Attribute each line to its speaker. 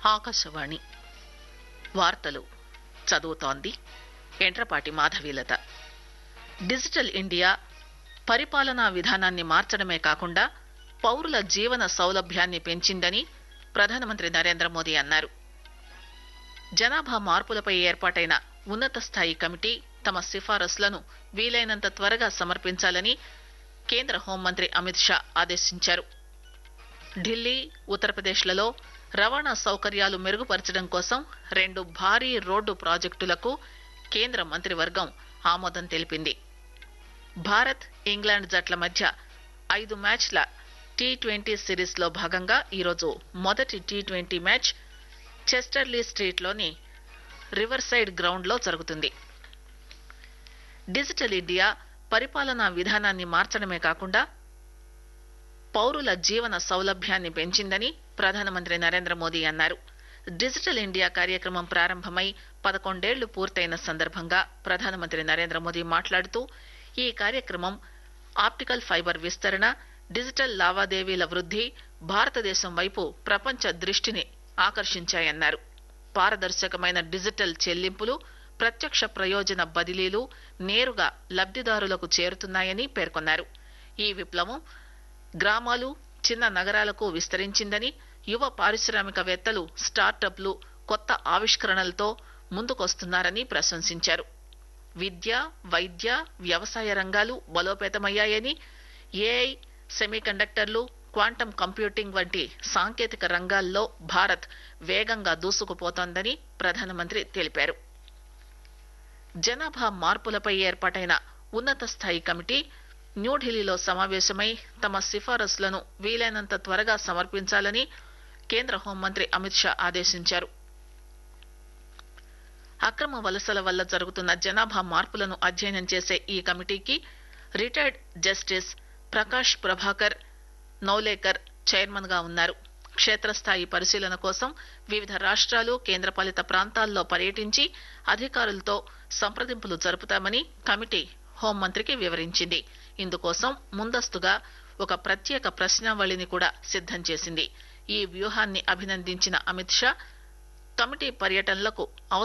Speaker 1: ఆకాశవాణి వార్తలు చదువుతోంది ఎంట్రపాటి మాధవీలత డిజిటల్ ఇండియా పరిపాలనా విధానాన్ని మార్చడమే కాకుండా పౌరుల జీవన సౌలభ్యాన్ని పెంచిందని ప్రధానమంత్రి నరేంద్ర మోదీ అన్నారు జనాభా మార్పులపై ఏర్పాటైన ఉన్నత స్థాయి కమిటీ తమ సిఫారసులను వీలైనంత త్వరగా సమర్పించాలని కేంద్ర హోంమంత్రి అమిత్ షా ఆదేశించారు ఢిల్లీ ఉత్తరప్రదేశ్లలో రవాణా సౌకర్యాలు మెరుగుపరచడం కోసం రెండు భారీ రోడ్డు ప్రాజెక్టులకు కేంద్ర మంత్రివర్గం ఆమోదం తెలిపింది భారత్ ఇంగ్లాండ్ జట్ల మధ్య ఐదు మ్యాచ్ల టీ ట్వంటీ సిరీస్ లో భాగంగా ఈరోజు మొదటి T twenty match Chester le Street లోని రివర్ సైడ్ గ్రౌండ్ లో జరుగుతుంది డిజిటల్ ఇండియా పరిపాలనా విధానాన్ని మార్చడమే కాకుండా పౌరుల జీవన సౌలభ్యాన్ని పెంచిందని ప్రధానమంత్రి నరేంద్ర మోదీ అన్నారు డిజిటల్ ఇండియా కార్యక్రమం ప్రారంభమై పదకొండేళ్లు పూర్తయిన సందర్భంగా ప్రధానమంత్రి నరేంద్ర మోదీ మాట్లాడుతూ ఈ కార్యక్రమం ఆప్టికల్ ఫైబర్ విస్తరణ డిజిటల్ లావాదేవీల వృద్ధి భారతదేశం వైపు ప్రపంచ దృష్టిని ఆకర్షించాయన్నారు పారదర్శకమైన డిజిటల్ చెల్లింపులు ప్రత్యక్ష ప్రయోజన బదిలీలు నేరుగా లబ్దిదారులకు చేరుతున్నాయని పేర్కొన్నారు ఈ విప్లవం గ్రామాలు చిన్న నగరాలకు విస్తరించిందని యువ పారిశ్రామికవేత్తలు స్టార్టప్లు కొత్త ఆవిష్కరణలతో ముందుకొస్తున్నారని ప్రశంసించారు విద్య వైద్య వ్యవసాయ రంగాలు బలోపేతమయ్యాయని ఏఐ సెమీకండక్టర్లు క్వాంటం కంప్యూటింగ్ వంటి సాంకేతిక రంగాల్లో భారత్ వేగంగా దూసుకుపోతోందని ప్రధానమంత్రి తెలిపారు జనాభా మార్పులపై ఏర్పాటైన ఉన్నత స్థాయి కమిటీ న్యూఢిల్లీలో సమావేశమై తమ సిఫారసులను వీలైనంత త్వరగా సమర్పించాలని కేంద్ర హోంమంత్రి అమిత్ షా ఆదేశించారు అక్రమ వలసల వల్ల జరుగుతున్న జనాభా మార్పులను అధ్యయనం చేసే ఈ కమిటీకి retired justice Prakash Prabhakar Naolekar chairman గా ఉన్నారు క్షేత్రస్థాయి పరిశీలన కోసం వివిధ రాష్ట్రాలు కేంద్రపాలిత ప్రాంతాల్లో పర్యటించి అధికారులతో సంప్రదింపులు జరుపుతామని కమిటీ హోంమంత్రికి వివరించింది ఇందుకోసం ముందస్తుగా ఒక ప్రత్యేక ప్రశ్నావళిని కూడా సిద్దం చేసింది ఈ వ్యూహాన్ని అభినందించిన అమిత్ షా కమిటీ పర్యటనలకు